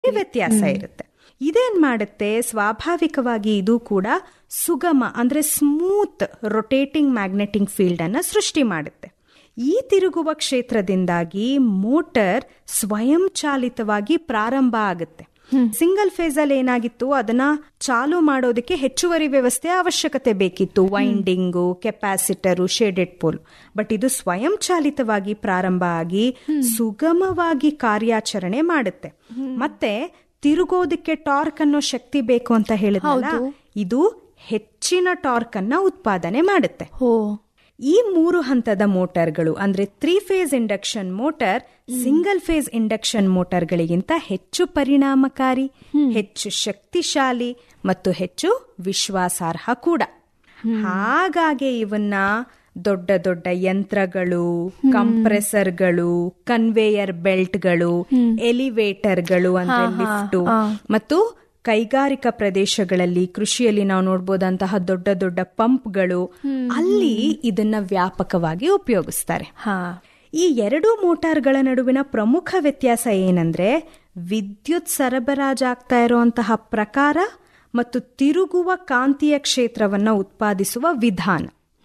ವ್ಯತ್ಯಾಸ ಇರುತ್ತೆ ಇದೇನ್ ಮಾಡುತ್ತೆ ಸ್ವಾಭಾವಿಕವಾಗಿ ಇದು ಕೂಡ ಸುಗಮ ಅಂದ್ರೆ ಸ್ಮೂತ್ ರೊಟೇಟಿಂಗ್ ಮ್ಯಾಗ್ನೆಟಿಕ್ ಫೀಲ್ಡ್ ಅನ್ನ ಸೃಷ್ಟಿ ಮಾಡುತ್ತೆ ಈ ತಿರುಗುವ ಕ್ಷೇತ್ರದಿಂದಾಗಿ ಮೋಟರ್ ಸ್ವಯಂಚಾಲಿತವಾಗಿ ಪ್ರಾರಂಭ ಆಗುತ್ತೆ ಸಿಂಗಲ್ ಫೇಸ್ ಅಲ್ಲಿ ಏನಾಗಿತ್ತು ಅದನ್ನ ಚಾಲು ಮಾಡೋದಕ್ಕೆ ಹೆಚ್ಚುವರಿ ವ್ಯವಸ್ಥೆ ಅವಶ್ಯಕತೆ ಬೇಕಿತ್ತು winding capacitor shaded pole but ಇದು ಸ್ವಯಂಚಾಲಿತವಾಗಿ ಪ್ರಾರಂಭ ಆಗಿ ಸುಗಮವಾಗಿ ಕಾರ್ಯಾಚರಣೆ ಮಾಡುತ್ತೆ ಮತ್ತೆ ತಿರುಗೋದಕ್ಕೆ ಟಾರ್ಕ್ ಅನ್ನೋ ಶಕ್ತಿ ಬೇಕು ಅಂತ ಹೇಳಿದ್ನಲ್ಲ ಇದು ಹೆಚ್ಚಿನ ಟಾರ್ಕ್ ಅನ್ನ ಉತ್ಪಾದನೆ ಮಾಡುತ್ತೆ ಹೋ ಈ ಮೂರು ಹಂತದ ಮೋಟಾರ್ಗಳು ಅಂದ್ರೆ three phase induction motor single phase induction ಮೋಟಾರ್ಗಳಿಗಿಂತ ಹೆಚ್ಚು ಪರಿಣಾಮಕಾರಿ ಹೆಚ್ಚು ಶಕ್ತಿಶಾಲಿ ಮತ್ತು ಹೆಚ್ಚು ವಿಶ್ವಾಸಾರ್ಹ ಕೂಡ ಹಾಗಾಗಿ ಇವನ್ನ ದೊಡ್ಡ ದೊಡ್ಡ ಯಂತ್ರಗಳು ಕಂಪ್ರೆಸರ್ಗಳು ಕನ್ವೇಯರ್ ಬೆಲ್ಟ್ಗಳು ಎಲಿವೇಟರ್ಗಳು ಅಂದ್ರೆ ಲಿಫ್ಟು ಮತ್ತು ಕೈಗಾರಿಕಾ ಪ್ರದೇಶಗಳಲ್ಲಿ ಕೃಷಿಯಲ್ಲಿ ನಾವು ನೋಡಬಹುದಂತಹ ದೊಡ್ಡ ದೊಡ್ಡ ಪಂಪ್ಗಳು ಅಲ್ಲಿ ಇದನ್ನ ವ್ಯಾಪಕವಾಗಿ ಉಪಯೋಗಿಸ್ತಾರೆ ಹಾ ಈ ಎರಡು ಮೋಟಾರ್ಗಳ ನಡುವಿನ ಪ್ರಮುಖ ವ್ಯತ್ಯಾಸ ಏನಂದ್ರೆ ವಿದ್ಯುತ್ ಸರಬರಾಜಾಗ್ತಾ ಇರುವಂತಹ ಪ್ರಕಾರ ಮತ್ತು ತಿರುಗುವ ಕಾಂತೀಯ ಕ್ಷೇತ್ರವನ್ನ ಉತ್ಪಾದಿಸುವ ವಿಧಾನ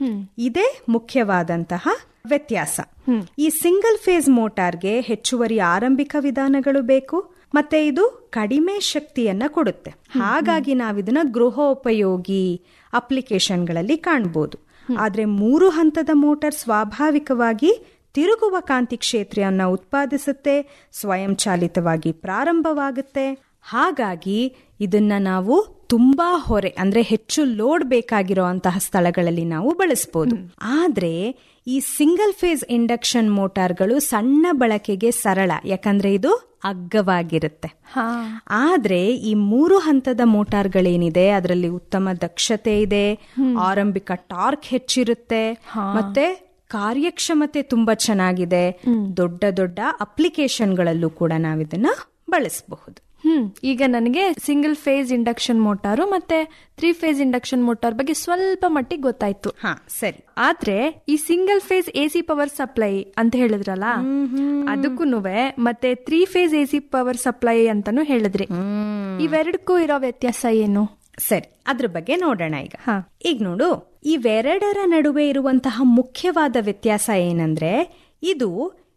ಇದೇ ಮುಖ್ಯವಾದಂತಹ ವ್ಯತ್ಯಾಸ ಈ ಸಿಂಗಲ್ ಫೇಸ್ ಮೋಟಾರ್ಗೆ ಹೆಚ್ಚುವರಿ ಆರಂಭಿಕ ವಿಧಾನಗಳು ಬೇಕು ಮತ್ತೆ ಇದು ಕಡಿಮೆ ಶಕ್ತಿಯನ್ನ ಕೊಡುತ್ತೆ ಹಾಗಾಗಿ ನಾವಿದನ್ನ ಗೃಹೋಪಯೋಗಿ ಅಪ್ಲಿಕೇಶನ್ಗಳಲ್ಲಿ ಕಾಣಬಹುದು ಆದ್ರೆ ಮೂರು ಹಂತದ ಮೋಟಾರ್ ಸ್ವಾಭಾವಿಕವಾಗಿ ತಿರುಗುವ ಕಾಂತಿ ಕ್ಷೇತ್ರವನ್ನ ಉತ್ಪಾದಿಸುತ್ತೆ ಸ್ವಯಂಚಾಲಿತವಾಗಿ ಪ್ರಾರಂಭವಾಗುತ್ತೆ ಹಾಗಾಗಿ ಇದನ್ನ ನಾವು ತುಂಬಾ ಹೊರೆ ಅಂದ್ರೆ ಹೆಚ್ಚು ಲೋಡ್ ಬೇಕಾಗಿರೋ ಅಂತಹ ಸ್ಥಳಗಳಲ್ಲಿ ನಾವು ಬಳಸಬಹುದು ಆದ್ರೆ ಈ ಸಿಂಗಲ್ ಫೇಸ್ ಇಂಡಕ್ಷನ್ ಮೋಟಾರ್ಗಳು ಸಣ್ಣ ಬಳಕೆಗೆ ಸರಳ ಯಾಕಂದ್ರೆ ಇದು ಅಗ್ಗವಾಗಿರುತ್ತೆ ಹಾ ಆದ್ರೆ ಈ ಮೂರು ಹಂತದ ಮೋಟಾರ್ಗಳೇನಿದೆ ಅದರಲ್ಲಿ ಉತ್ತಮ ದಕ್ಷತೆ ಇದೆ ಆರಂಭಿಕ ಟಾರ್ಕ್ ಹೆಚ್ಚಿರುತ್ತೆ ಮತ್ತೆ ಕಾರ್ಯಕ್ಷಮತೆ ತುಂಬಾ ಚೆನ್ನಾಗಿದೆ ದೊಡ್ಡ ದೊಡ್ಡ ಅಪ್ಲಿಕೇಶನ್ಗಳಲ್ಲೂ ಕೂಡ ನಾವಿದನ್ನ ಬಳಸಬಹುದು ಹ್ಮ್ ಈಗ ನನಗೆ ಸಿಂಗಲ್ ಫೇಸ್ ಇಂಡಕ್ಷನ್ ಮೋಟಾರು ಮತ್ತೆ ತ್ರೀ ಫೇಸ್ ಇಂಡಕ್ಷನ್ ಮೋಟಾರ್ ಬಗ್ಗೆ ಸ್ವಲ್ಪ ಮಟ್ಟಿಗೆ ಗೊತ್ತಾಯ್ತು ಹಾ ಸರಿ ಆದ್ರೆ ಈ single phase A C power supply ಅಂತ ಹೇಳಿದ್ರಲ್ಲ ಅದಕ್ಕೂ ಮತ್ತೆ three phase A C power supply ಅಂತಾನು ಹೇಳಿದ್ರಿ ಇವೆರಡಕ್ಕೂ ಇರೋ ವ್ಯತ್ಯಾಸ ಏನು ಸರಿ ಅದ್ರ ಬಗ್ಗೆ ನೋಡೋಣ ಈಗ ಹಾ. ಈಗ ನೋಡು ಇವೆರಡರ ನಡುವೆ ಇರುವಂತಹ ಮುಖ್ಯವಾದ ವ್ಯತ್ಯಾಸ ಏನಂದ್ರೆ ಇದು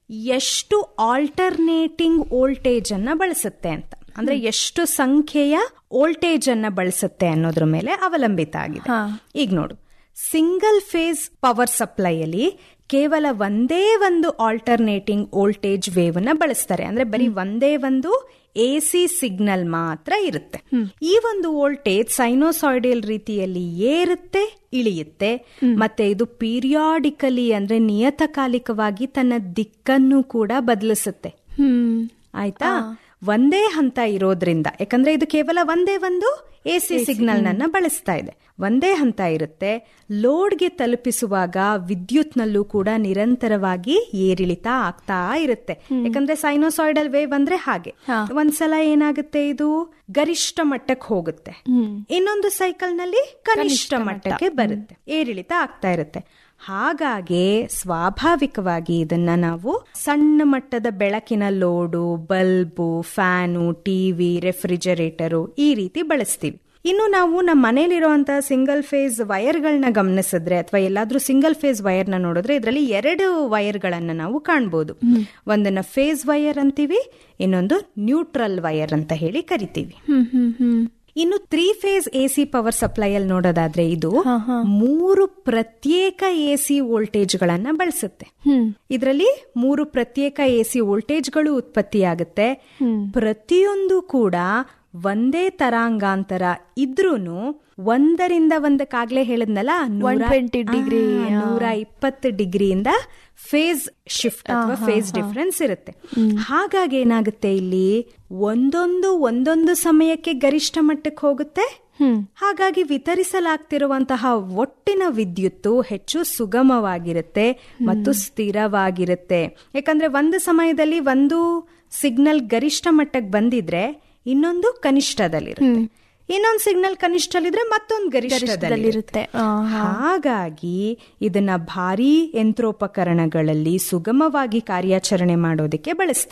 ಎಷ್ಟು ಆಲ್ಟರ್ನೇಟಿಂಗ್ ವೋಲ್ಟೇಜ್ ಅನ್ನ ಬಳಸುತ್ತೆ ಅಂತ ಅಂದ್ರೆ ಎಷ್ಟು ಸಂಖ್ಯೆಯ ವೋಲ್ಟೇಜ್ ಅನ್ನ ಬಳಸುತ್ತೆ ಅನ್ನೋದ್ರ ಮೇಲೆ ಅವಲಂಬಿತ ಆಗಿದೆ ಹಾ. ಈಗ ನೋಡು ಸಿಂಗಲ್ ಫೇಸ್ ಪವರ್ ಸಪ್ಲೈಯಲ್ಲಿ ಕೇವಲ ಒಂದೇ ಒಂದು ಆಲ್ಟರ್ನೇಟಿಂಗ್ ವೋಲ್ಟೇಜ್ ವೇವ್ ನ ಬಳಸ್ತಾರೆ ಅಂದ್ರೆ ಬರೀ ಒಂದೇ ಒಂದು ಎ ಸಿ ಸಿಗ್ನಲ್ ಮಾತ್ರ ಇರುತ್ತೆ ಈ ಒಂದು ವೋಲ್ಟೇಜ್ ಸೈನೋಸಾಯ್ಡಲ್ ರೀತಿಯಲ್ಲಿ ಏರುತ್ತೆ ಇಳಿಯುತ್ತೆ ಮತ್ತೆ ಇದು ಪೀರಿಯಾಡಿಕಲಿ ಅಂದ್ರೆ ನಿಯತಕಾಲಿಕವಾಗಿ ತನ್ನ ದಿಕ್ಕನ್ನು ಕೂಡ ಬದಲಿಸುತ್ತೆ ಹ್ಮ್ ಆಯ್ತಾ ಒಂದೇ ಹಂತ ಇರೋದ್ರಿಂದ ಯಾಕಂದ್ರೆ ಇದು ಕೇವಲ ಒಂದೇ ಒಂದು ಎ ಸಿ ಸಿಗ್ನಲ್ ನನ್ನ ಬಳಸ್ತಾ ಇದೆ ಒಂದೇ ಹಂತ ಇರುತ್ತೆ ಲೋಡ್ಗೆ ತಲುಪಿಸುವಾಗ ವಿದ್ಯುತ್ನಲ್ಲೂ ಕೂಡ ನಿರಂತರವಾಗಿ ಏರಿಳಿತ ಆಗ್ತಾ ಇರುತ್ತೆ ಯಾಕಂದ್ರೆ ಸೈನೋಸಾಯ್ಡಲ್ ವೇವ್ ಅಂದ್ರೆ ಹಾಗೆ ಒಂದ್ಸಲ ಏನಾಗುತ್ತೆ ಇದು ಗರಿಷ್ಠ ಮಟ್ಟಕ್ಕೆ ಹೋಗುತ್ತೆ ಇನ್ನೊಂದು ಸೈಕಲ್ ನಲ್ಲಿ ಕನಿಷ್ಠ ಮಟ್ಟಕ್ಕೆ ಬರುತ್ತೆ ಏರಿಳಿತ ಆಗ್ತಾ ಇರುತ್ತೆ ಹಾಗಾಗಿ ಸ್ವಾಭಾವಿಕವಾಗಿ ಇದನ್ನ ನಾವು ಸಣ್ಣ ಮಟ್ಟದ ಬೆಳಕಿನ load bulb fan TV refrigerator ಈ ರೀತಿ ಬಳಸ್ತೀವಿ ಇನ್ನು ನಾವು ನಮ್ಮ ಮನೇಲಿರುವಂತಹ ಸಿಂಗಲ್ ಫೇಸ್ ವೈರ್ಗಳನ್ನ ಗಮನಿಸಿದ್ರೆ ಅಥವಾ ಎಲ್ಲಾದ್ರೂ ಸಿಂಗಲ್ ಫೇಸ್ ವೈರ್ನ ನೋಡಿದ್ರೆ ಇದರಲ್ಲಿ ಎರಡು ವೈರ್ಗಳನ್ನ ನಾವು ಕಾಣ್ಬೋದು ಒಂದನ್ನ ಫೇಸ್ ವೈರ್ ಅಂತೀವಿ ಇನ್ನೊಂದು ನ್ಯೂಟ್ರಲ್ ವೈರ್ ಅಂತ ಹೇಳಿ ಕರಿತೀವಿ ಹ್ಮ್ ಹ್ಮ್ ಹ್ಮ್ ಇನ್ನು three phase AC power supply ಅಲ್ಲಿ ನೋಡೋದಾದ್ರೆ ಇದು ಮೂರು ಪ್ರತ್ಯೇಕ ಎಸಿ ವೋಲ್ಟೇಜ್ ಗಳನ್ನ ಬಳಸುತ್ತೆ ಹ್ಮ್ ಇದರಲ್ಲಿ ಮೂರು ಪ್ರತ್ಯೇಕ ಎಸಿ ವೋಲ್ಟೇಜ್ಗಳು ಉತ್ಪತ್ತಿಯಾಗುತ್ತೆ ಪ್ರತಿಯೊಂದು ಕೂಡ ಒಂದೇ ತರಾಂಗಾಂತರ ಇದ್ರೂನು ಒಂದರಿಂದ ಒಂದಕ್ಕಾಗ್ಲೇ ಹೇಳಿದ್ನಲ್ಲ ನೂರ 120 degree, ಆ, ನೂರ ಇಪ್ಪತ್ತು ಡಿಗ್ರಿಯಿಂದ ಫೇಸ್ ಶಿಫ್ಟ್ ಅಥವಾ ಫೇಸ್ ಡಿಫರೆನ್ಸ್ ಇರುತ್ತೆ ಹಾಗಾಗಿ ಏನಾಗುತ್ತೆ ಇಲ್ಲಿ ಒಂದೊಂದು ಒಂದೊಂದು ಸಮಯಕ್ಕೆ ಗರಿಷ್ಠ ಮಟ್ಟಕ್ಕೆ ಹೋಗುತ್ತೆ ಹಾಗಾಗಿ ವಿತರಿಸಲಾಗ್ತಿರುವಂತಹ ಒಟ್ಟಿನ ವಿದ್ಯುತ್ತು ಹೆಚ್ಚು ಸುಗಮವಾಗಿರುತ್ತೆ ಮತ್ತು ಸ್ಥಿರವಾಗಿರುತ್ತೆ ಯಾಕಂದ್ರೆ ಒಂದು ಸಮಯದಲ್ಲಿ ಒಂದು ಸಿಗ್ನಲ್ ಗರಿಷ್ಠ ಮಟ್ಟಕ್ಕೆ ಬಂದಿದ್ರೆ ಇನ್ನೊಂದು ಕನಿಷ್ಠದಲ್ಲಿರುತ್ತೆ ಇನ್ನೊಂದು ಸಿಗ್ನಲ್ ಕನಿಷ್ಠದಲ್ಲಿದ್ರೆ ಮತ್ತೊಂದು ಗರಿಷ್ಠದಲ್ಲಿರುತ್ತೆ ಗರಿಷ್ಠದಲ್ಲಿರುತ್ತೆ. ಆ, ಹಾಗಾಗಿ ಇದನ್ನ ಭಾರೀ ಯಂತ್ರೋಪಕರಣಗಳಲ್ಲಿ ಸುಗಮವಾಗಿ ಕಾರ್ಯಾಚರಣೆ ಮಾಡೋದಕ್ಕೆ ಬಳಸ್ತಾರೆ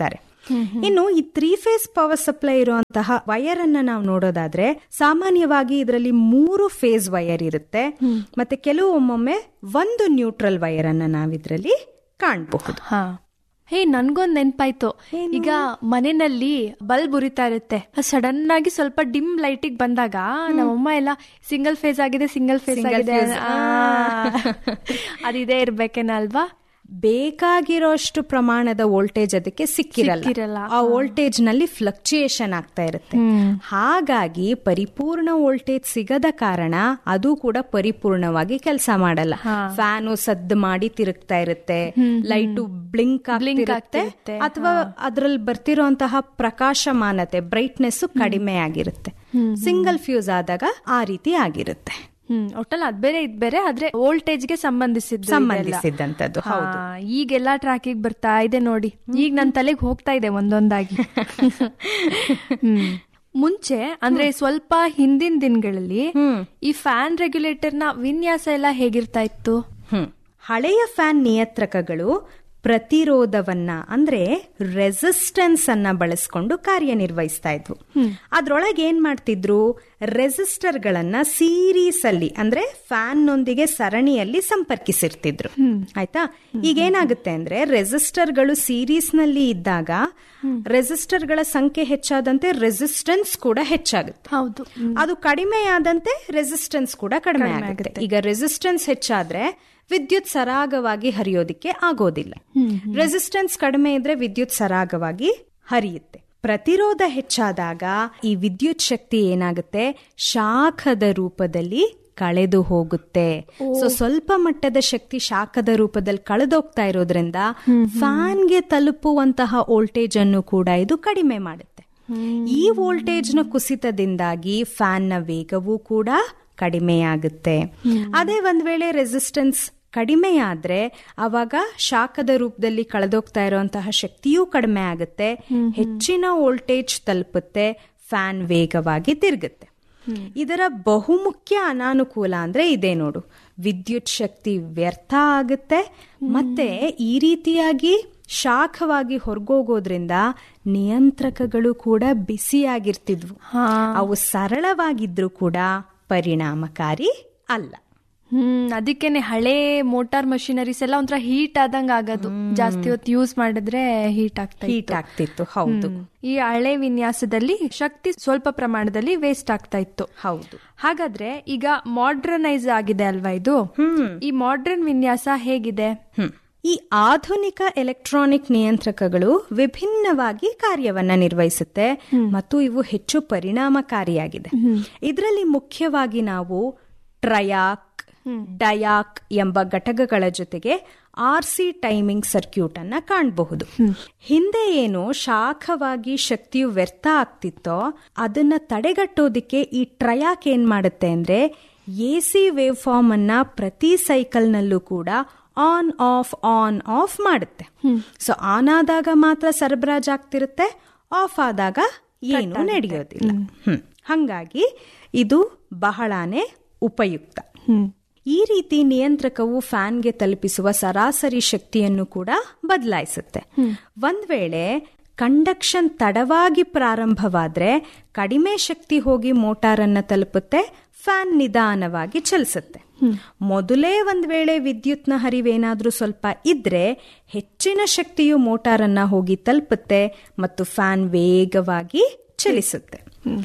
ಇನ್ನು ಈ ತ್ರೀ ಫೇಸ್ ಪವರ್ ಸಪ್ಲೈ ಇರುವಂತಹ ವಯರ್ ಅನ್ನ ನಾವು ನೋಡೋದಾದ್ರೆ ಸಾಮಾನ್ಯವಾಗಿ ಇದರಲ್ಲಿ ಮೂರು ಫೇಸ್ ವಯರ್ ಇರುತ್ತೆ ಮತ್ತೆ ಕೆಲವೊಮ್ಮೊಮ್ಮೆ ಒಂದು ನ್ಯೂಟ್ರಲ್ ವಯರ್ ಅನ್ನ ನಾವಿದ್ರಲ್ಲಿ ಕಾಣಬಹುದು ಹಾ ಹೇ ನನ್ಗೊಂದ್ ನೆನ್ಪಾಯ್ತು ಈಗ ಮನೆಯಲ್ಲಿ ಬಲ್ಬ್ ಉರಿತಾ ಇರುತ್ತೆ ಸಡನ್ ಆಗಿ ಸ್ವಲ್ಪ ಡಿಮ್ ಲೈಟಿಗೆ ಬಂದಾಗ ನಮ್ಮಮ್ಮ ಎಲ್ಲ ಸಿಂಗಲ್ ಫೇಸ್ ಆಗಿದೆ ಸಿಂಗಲ್ ಫೇಸ್ Single ಆಗಿದೆ phase, ಆ, ಅದಿದೆ ಇರ್ಬೇಕೇನ ಅಲ್ವಾ ಬೇಕಾಗಿರೋಷ್ಟು ಪ್ರಮಾಣದ ವೋಲ್ಟೇಜ್ ಅದಕ್ಕೆ ಸಿಕ್ಕಿರಲ್ಲ. ಸಿಕ್ಕಿರಲ್ಲ ಆ ವೋಲ್ಟೇಜ್ ನಲ್ಲಿ ಫ್ಲಕ್ಚುಯೇಷನ್ ಆಗ್ತಾ ಇರುತ್ತೆ ಹಾಗಾಗಿ ಪರಿಪೂರ್ಣ ವೋಲ್ಟೇಜ್ ಸಿಗದ ಕಾರಣ ಅದು ಕೂಡ ಪರಿಪೂರ್ಣವಾಗಿ ಕೆಲಸ ಮಾಡಲ್ಲ ಫ್ಯಾನು ಸದ್ದು ಮಾಡಿ ತಿರುಗ್ತಾ ಇರುತ್ತೆ ಲೈಟು ಬ್ಲಿಂಕ್ ಆಗ್ತಿರುತ್ತೆ ಆಗ್ತಿರುತ್ತೆ. ಅಥವಾ ಅದ್ರಲ್ಲಿ ಬರ್ತಿರುವಂತಹ ಪ್ರಕಾಶಮಾನತೆ ಬ್ರೈಟ್ನೆಸ್ ಕಡಿಮೆ ಆಗಿರುತ್ತೆ ಸಿಂಗಲ್ ಫ್ಯೂಸ್ ಆದಾಗ ಆ ರೀತಿ ಆಗಿರುತ್ತೆ ಹ್ಮ್ ಒಟ್ಟಲ್ಲಿ ಅದ್ ಬೇರೆ ಇದ್ ಬೇರೆ ಆದ್ರೆ ವೋಲ್ಟೇಜ್ಗೆ ಸಂಬಂಧಿಸಿದ್ದು ಇದೆಲ್ಲ. ಸಂಬಂಧಿಸಿದಂತದ್ದು ಹೌದು ಹಾ, ಈಗೆಲ್ಲಾ ಟ್ರ್ಯಾಕಿಗೆ ಬರ್ತಾ ಇದೆ ನೋಡಿ ಈಗ ನನ್ ತಲೆಗೆ ಹೋಗ್ತಾ ಇದೆ ಒಂದೊಂದಾಗಿ ಹ್ಮ್. ಮುಂಚೆ ಅಂದ್ರೆ ಸ್ವಲ್ಪ ಹಿಂದಿನ ದಿನಗಳಲ್ಲಿ ಈ ಫ್ಯಾನ್ ರೆಗ್ಯುಲೇಟರ್ ನ ವಿನ್ಯಾಸ ಎಲ್ಲ ಹೇಗಿರ್ತಾ ಇತ್ತು ಹ್ಮ್ ಹಳೆಯ ಫ್ಯಾನ್ ನಿಯಂತ್ರಕಗಳು ಪ್ರತಿರೋಧವನ್ನ ಅಂದ್ರೆ ರೆಸಿಸ್ಟೆನ್ಸ್ ಅನ್ನ ಬಳಸ್ಕೊಂಡು ಕಾರ್ಯನಿರ್ವಹಿಸ್ತಾ ಇದ್ವು ಅದ್ರೊಳಗೆ ಏನ್ ಮಾಡ್ತಿದ್ರು ರೆಸಿಸ್ಟರ್ ಗಳನ್ನ ಸೀರೀಸ್ ಅಲ್ಲಿ ಅಂದ್ರೆ ಫ್ಯಾನ್ ನೊಂದಿಗೆ ಸರಣಿಯಲ್ಲಿ ಸಂಪರ್ಕಿಸಿರ್ತಿದ್ರು ಆಯ್ತಾ ಈಗ ಏನಾಗುತ್ತೆ ಅಂದ್ರೆ ರೆಸಿಸ್ಟರ್ ಗಳು ಸೀರೀಸ್ ನಲ್ಲಿ ಇದ್ದಾಗ ರೆಸಿಸ್ಟರ್ ಗಳ ಸಂಖ್ಯೆ ಹೆಚ್ಚಾದಂತೆ ರೆಸಿಸ್ಟೆನ್ಸ್ ಕೂಡ ಹೆಚ್ಚಾಗುತ್ತೆ ಹೌದು ಅದು ಕಡಿಮೆ ಆದಂತೆ ರೆಸಿಸ್ಟೆನ್ಸ್ ಕೂಡ ಕಡಿಮೆ ಆಗುತ್ತೆ ಈಗ ರೆಸಿಸ್ಟೆನ್ಸ್ ಹೆಚ್ಚಾದ್ರೆ ವಿದ್ಯುತ್ ಸರಾಗವಾಗಿ ಹರಿಯೋದಿಕ್ಕೆ ಆಗೋದಿಲ್ಲ ರೆಸಿಸ್ಟೆನ್ಸ್ ಕಡಿಮೆ ಇದ್ರೆ ವಿದ್ಯುತ್ ಸರಾಗವಾಗಿ ಹರಿಯುತ್ತೆ ಪ್ರತಿರೋಧ ಹೆಚ್ಚಾದಾಗ ಈ ವಿದ್ಯುತ್ ಶಕ್ತಿ ಏನಾಗುತ್ತೆ ಶಾಖದ ರೂಪದಲ್ಲಿ ಕಳೆದು ಹೋಗುತ್ತೆ ಸೊ ಸ್ವಲ್ಪ ಮಟ್ಟದ ಶಕ್ತಿ ಶಾಖದ ರೂಪದಲ್ಲಿ ಕಳೆದೋಗ್ತಾ ಇರೋದ್ರಿಂದ ಫ್ಯಾನ್ಗೆ ತಲುಪುವಂತಹ ವೋಲ್ಟೇಜ್ ಅನ್ನು ಕೂಡ ಇದು ಕಡಿಮೆ ಮಾಡುತ್ತೆ ಈ ವೋಲ್ಟೇಜ್ನ ಕುಸಿತದಿಂದಾಗಿ ಫ್ಯಾನ್ನ ವೇಗವೂ ಕೂಡ ಕಡಿಮೆಯಾಗುತ್ತೆ ಅದೇ ಒಂದ್ ವೇಳೆ ರೆಸಿಸ್ಟೆನ್ಸ್ ಕಡಿಮೆ ಆದ್ರೆ ಅವಾಗ ಶಾಖದ ರೂಪದಲ್ಲಿ ಕಳೆದೋಗ್ತಾ ಇರುವಂತಹ ಶಕ್ತಿಯೂ ಕಡಿಮೆ ಆಗುತ್ತೆ ಹೆಚ್ಚಿನ ವೋಲ್ಟೇಜ್ ತಲುಪುತ್ತೆ ಫ್ಯಾನ್ ವೇಗವಾಗಿ ತಿರುಗುತ್ತೆ ಇದರ ಬಹುಮುಖ್ಯ ಅನಾನುಕೂಲ ಅಂದ್ರೆ ಇದೇ ನೋಡು ವಿದ್ಯುತ್ ಶಕ್ತಿ ವ್ಯರ್ಥ ಆಗುತ್ತೆ ಮತ್ತೆ ಈ ರೀತಿಯಾಗಿ ಶಾಖವಾಗಿ ಹೊರಗೋಗೋದ್ರಿಂದ ನಿಯಂತ್ರಕಗಳು ಕೂಡ ಬಿಸಿಯಾಗಿರ್ತಿದ್ವು ಅವು ಸರಳವಾಗಿದ್ರು ಕೂಡ ಪರಿಣಾಮಕಾರಿ ಅಲ್ಲ ಹ್ಮ್ ಅದಕ್ಕೇನೆ ಹಳೆ ಮೋಟಾರ್ ಮಷಿನರೀಸ್ ಎಲ್ಲ ಒಂಥರ ಹೀಟ್ ಆದಂಗ ಆಗೋದು ಜಾಸ್ತಿ ಹೊತ್ತು ಯೂಸ್ ಮಾಡಿದ್ರೆ ಹೀಟ್ ಆಗ್ತಾ ಹೀಟ್ ಆಗ್ತಿತ್ತು ಹೌದು ಈ ಹಳೆ ವಿನ್ಯಾಸದಲ್ಲಿ ಶಕ್ತಿ ಸ್ವಲ್ಪ ಪ್ರಮಾಣದಲ್ಲಿ ವೇಸ್ಟ್ ಆಗ್ತಾ ಇತ್ತು ಹೌದು ಹಾಗಾದ್ರೆ ಈಗ ಮಾಡ್ರನೈಸ್ ಆಗಿದೆ ಅಲ್ವಾ ಇದು ಈ ಮಾಡ್ರನ್ ವಿನ್ಯಾಸ ಹೇಗಿದೆ ಹ್ಮ್. ಈ ಆಧುನಿಕ ಎಲೆಕ್ಟ್ರಾನಿಕ್ ನಿಯಂತ್ರಕಗಳು ವಿಭಿನ್ನವಾಗಿ ಕಾರ್ಯವನ್ನ ನಿರ್ವಹಿಸುತ್ತೆ ಮತ್ತು ಇವು ಹೆಚ್ಚು ಪರಿಣಾಮಕಾರಿಯಾಗಿದೆ ಇದರಲ್ಲಿ ಮುಖ್ಯವಾಗಿ ನಾವು ಟ್ರಯಾಕ್ ಡಯಾಕ್ ಎಂಬ ಘಟಕಗಳ ಜೊತೆಗೆ ಆರ್ ಸಿ ಟೈಮಿಂಗ್ ಸರ್ಕ್ಯೂಟ್ ಅನ್ನ ಕಾಣಬಹುದು ಹಿಂದೆ ಏನು ಶಾಖವಾಗಿ ಶಕ್ತಿಯು ವ್ಯರ್ಥ ಆಗ್ತಿತ್ತೋ ಅದನ್ನ ತಡೆಗಟ್ಟೋದಿಕ್ಕೆ ಈ ಟ್ರಯಾಕ್ ಏನ್ ಮಾಡುತ್ತೆ ಅಂದ್ರೆ ಎ ಸಿ ವೇವ್ ಫಾರ್ಮ್ ಅನ್ನ ಪ್ರತಿ ಸೈಕಲ್ನಲ್ಲೂ ಕೂಡ ಆನ್ ಆಫ್ ಆನ್ ಆಫ್ ಮಾಡುತ್ತೆ ಸೊ ಆನ್ ಆದಾಗ ಮಾತ್ರ ಸರಬರಾಜ್ ಆಗ್ತಿರುತ್ತೆ ಆಫ್ ಆದಾಗ ಏನು ನಡೆಯೋದಿಲ್ಲ ಹ್ಮ್. ಹಂಗಾಗಿ ಇದು ಬಹಳಾನೇ ಉಪಯುಕ್ತ ಈ ರೀತಿ ನಿಯಂತ್ರಕವು ಫ್ಯಾನ್ಗೆ ತಲುಪಿಸುವ ಸರಾಸರಿ ಶಕ್ತಿಯನ್ನು ಕೂಡ ಬದಲಾಯಿಸುತ್ತೆ ಒಂದ್ ವೇಳೆ ಕಂಡಕ್ಷನ್ ತಡವಾಗಿ ಪ್ರಾರಂಭವಾದ್ರೆ ಕಡಿಮೆ ಶಕ್ತಿ ಹೋಗಿ ಮೋಟಾರ್ ಅನ್ನ ತಲುಪುತ್ತೆ ಫ್ಯಾನ್ ನಿಧಾನವಾಗಿ ಚಲಿಸುತ್ತೆ ಮೊದಲೇ ಒಂದ್ ವೇಳೆ ವಿದ್ಯುತ್ನ ಹರಿವೇನಾದ್ರೂ ಸ್ವಲ್ಪ ಇದ್ರೆ ಹೆಚ್ಚಿನ ಶಕ್ತಿಯು ಮೋಟಾರನ್ನ ಹೋಗಿ ತಲುಪುತ್ತೆ ಮತ್ತು ಫ್ಯಾನ್ ವೇಗವಾಗಿ ಚಲಿಸುತ್ತೆ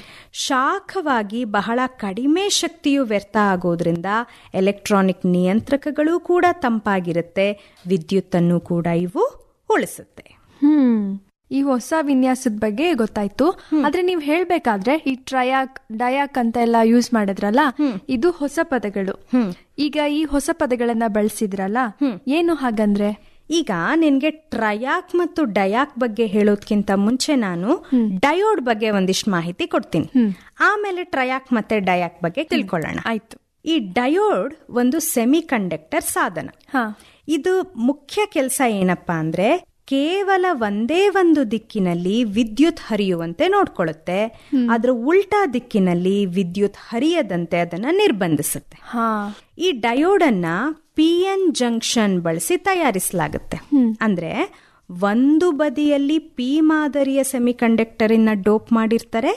ಶಾಖವಾಗಿ ಬಹಳ ಕಡಿಮೆ ಶಕ್ತಿಯು ವ್ಯರ್ಥ ಆಗೋದ್ರಿಂದ ಎಲೆಕ್ಟ್ರಾನಿಕ್ ನಿಯಂತ್ರಕಗಳು ಕೂಡ ತಂಪಾಗಿರುತ್ತೆ ವಿದ್ಯುತ್ತನ್ನು ಕೂಡ ಇವು ಉಳಿಸುತ್ತೆ ಹ್ಮ್ ಈ ಹೊಸ ವಿನ್ಯಾಸದ ಬಗ್ಗೆ ಗೊತ್ತಾಯ್ತು ಆದ್ರೆ ನೀವ್ ಹೇಳ್ಬೇಕಾದ್ರೆ ಈ ಟ್ರಯಾಕ್ ಡಯಾಕ್ ಅಂತ ಎಲ್ಲ ಯೂಸ್ ಮಾಡಿದ್ರಲ್ಲ ಇದು ಹೊಸ ಪದಗಳು ಈಗ ಈ ಹೊಸ ಪದಗಳನ್ನ ಬಳಸಿದ್ರಲ್ಲ ಏನು ಹಾಗಂದ್ರೆ ಈಗ ನಿನ್ಗೆ ಟ್ರಯಾಕ್ ಮತ್ತು ಡಯಾಕ್ ಬಗ್ಗೆ ಹೇಳೋದ್ಕಿಂತ ಮುಂಚೆ ನಾನು ಡಯೋಡ್ ಬಗ್ಗೆ ಒಂದಿಷ್ಟು ಮಾಹಿತಿ ಕೊಡ್ತೀನಿ ಆಮೇಲೆ ಟ್ರಯಾಕ್ ಮತ್ತೆ ಡಯಾಕ್ ಬಗ್ಗೆ ತಿಳ್ಕೊಳ್ಳೋಣ ಆಯ್ತು ಈ ಡಯೋಡ್ ಒಂದು ಸೆಮಿ ಕಂಡಕ್ಟರ್ ಸಾಧನ ಹಾ ಇದು ಮುಖ್ಯ ಕೆಲಸ ಏನಪ್ಪಾ ಅಂದ್ರೆ ಕೇವಲ ಒಂದೇ ಒಂದು ದಿಕ್ಕಿನಲ್ಲಿ ವಿದ್ಯುತ್ ಹರಿಯುವಂತೆ ನೋಡ್ಕೊಳ್ಳುತ್ತೆ ಅದರ ಉಲ್ಟಾ ದಿಕ್ಕಿನಲ್ಲಿ ವಿದ್ಯುತ್ ಹರಿಯದಂತೆ ಅದನ್ನ ನಿರ್ಬಂಧಿಸುತ್ತೆ ಹಾ ಈ ಡಯೋಡ್ ಅನ್ನ ಪಿ ಎನ್ ಜಂಕ್ಷನ್ ಬಳಸಿ ತಯಾರಿಸಲಾಗುತ್ತೆ ಅಂದ್ರೆ ಒಂದು ಬದಿಯಲ್ಲಿ ಪಿ ಮಾದರಿಯ ಸೆಮಿಕಂಡಕ್ಟರ್ ಡೋಪ್ ಮಾಡಿರ್ತಾರೆ